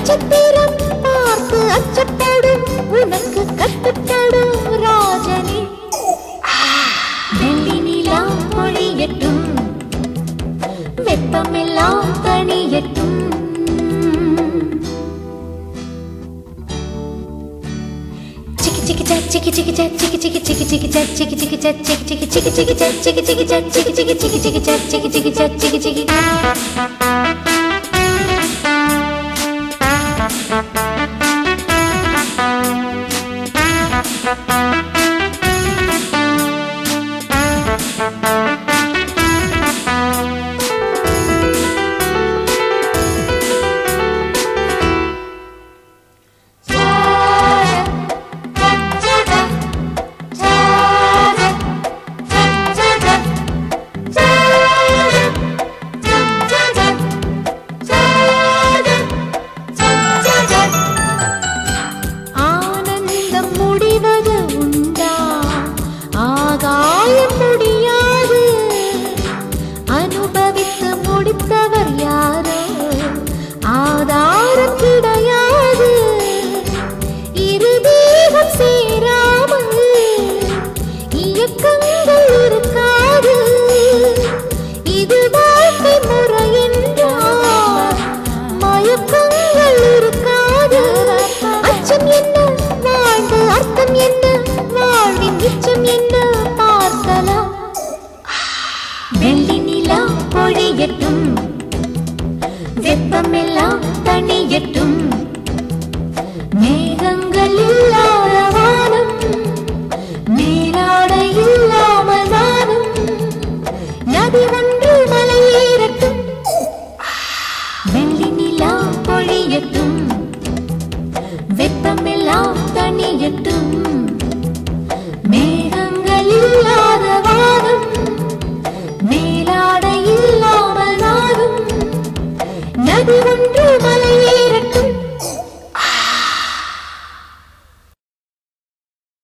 நட்சத்திரம் பார்த்து அச்சப்படும் உனக்கு கட்டுப்படும் ராஜனே வெள்ளி நிலா பொழியட்டும் வெப்பமெல்லாம் தணியட்டும் Chicky chicky chat chicky chicky chat chicky chicky chicky chicky chat chicky chicky chat chicky chicky chicky chicky chat chicky chicky chat chicky chicky chicky chicky chat chicky chicky chat chicky chicky ஆனந்தம் முடிவது உண்டா ஆகாயம் முடியாது அனுபவித்து முடித்தவர் யாரோ ஆதாரம் கிடையாது இரு தேகம் சேராமல் இயக்கங்கள் இருக்காது இது வாழ்க்கை முறை என்றால் மயக்கங்கள் இருக்காது அச்சம் என்ன வாழ்ந்து அர்த்தம் என்ன வாழ்வின் மிச்சம் என்ன பார்க்கலாம் வெள்ளி நிலா பொழியட்டும் வெப்பமெல்லாம் தணியட்டும் மேகங்கள் இல்லாத வானம் நீராடை இல்லாமல் வானம் நதி ஒன்று மலையேறட்டும் வெள்ளி நிலா பொழியட்டும் வெப்பமெல்லாம் தணியட்டும் மேகங்கள் இல்லாத வானம் மேலாடை இல்லாமல் நாடும் நதி